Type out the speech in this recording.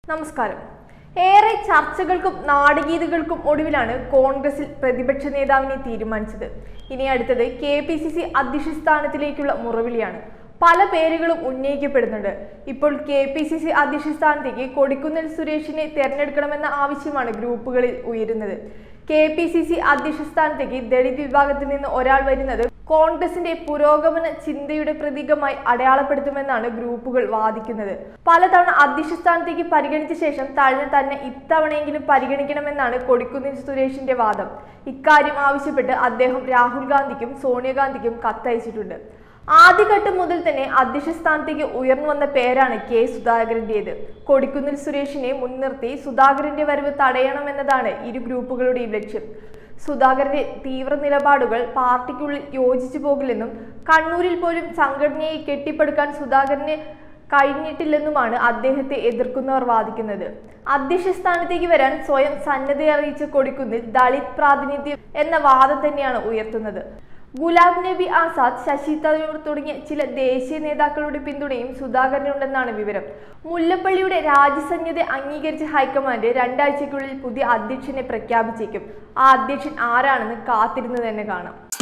നമസ്കാരം ഏറെ ചർച്ചകൾക്കും നാടകീയതകൾക്കും ഒടുവിലാണ് കോൺഗ്രസിൽ പ്രതിപക്ഷ നേതാവിനെ തീരുമാനിച്ചത് ഇനി അടുത്തത് കെ പി സി സി അധ്യക്ഷ സ്ഥാനത്തിലേക്കുള്ള മുറവിളിയാണ് പല പേരുകളും ഉന്നയിക്കപ്പെടുന്നുണ്ട് ഇപ്പോൾ കെ പി സി സി അധ്യക്ഷ സ്ഥാനത്തേക്ക് കൊടിക്കുന്നിൽ സുരേഷിനെ തെരഞ്ഞെടുക്കണമെന്ന ആവശ്യമാണ് ഗ്രൂപ്പുകളിൽ ഉയരുന്നത് കെ പി സി സി അധ്യക്ഷ സ്ഥാനത്തേക്ക് ദളിത് വിഭാഗത്തിൽ നിന്ന് ഒരാൾ വരുന്നത് കോൺഗ്രസിന്റെ പുരോഗമന ചിന്തയുടെ പ്രതീകമായി അടയാളപ്പെടുത്തുമെന്നാണ് ഗ്രൂപ്പുകൾ വാദിക്കുന്നത് പലതവണ അധ്യക്ഷ സ്ഥാനത്തേക്ക് പരിഗണിച്ച ശേഷം തഴഞ്ഞ തന്നെ ഇത്തവണയെങ്കിലും പരിഗണിക്കണമെന്നാണ് കൊടിക്കുന്നിൽ സുരേഷിന്റെ വാദം ഇക്കാര്യം ആവശ്യപ്പെട്ട് അദ്ദേഹം രാഹുൽ ഗാന്ധിക്കും സോണിയാഗാന്ധിക്കും കത്തയച്ചിട്ടുണ്ട് ആദ്യഘട്ടം മുതൽ തന്നെ അധ്യക്ഷ സ്ഥാനത്തേക്ക് ഉയർന്നു വന്ന പേരാണ് കെ സുധാകരന്റേത് കൊടിക്കുന്നിൽ സുരേഷിനെ മുൻനിർത്തി സുധാകരന്റെ വരവ് തടയണമെന്നതാണ് ഇരു ഗ്രൂപ്പുകളുടെയും ലക്ഷ്യം സുധാകരന്റെ തീവ്ര നിലപാടുകൾ പാർട്ടിക്കുള്ളിൽ യോജിച്ചു പോകില്ലെന്നും കണ്ണൂരിൽ പോലും സംഘടനയെ കെട്ടിപ്പടുക്കാൻ സുധാകരന് കഴിഞ്ഞിട്ടില്ലെന്നുമാണ് അദ്ദേഹത്തെ എതിർക്കുന്നവർ വാദിക്കുന്നത് അധ്യക്ഷ സ്ഥാനത്തേക്ക് വരാൻ സ്വയം സന്നദ്ധ അറിയിച്ച കൊടിക്കുന്നിൽ ദളിത് പ്രാതിനിധ്യം എന്ന വാദം തന്നെയാണ് ഉയർത്തുന്നത് ഗുലാബ് നബി ആസാദ് ശശി തരൂർ തുടങ്ങിയ ചില ദേശീയ നേതാക്കളുടെ പിന്തുണയും സുധാകരനുണ്ടെന്നാണ് വിവരം മുല്ലപ്പള്ളിയുടെ രാജ്യസഞ്ജത അംഗീകരിച്ച ഹൈക്കമാൻഡ് രണ്ടാഴ്ചയ്ക്കുള്ളിൽ പുതിയ അധ്യക്ഷനെ പ്രഖ്യാപിച്ചേക്കും ആ അധ്യക്ഷൻ ആരാണെന്ന് കാത്തിരുന്ന് തന്നെ കാണാം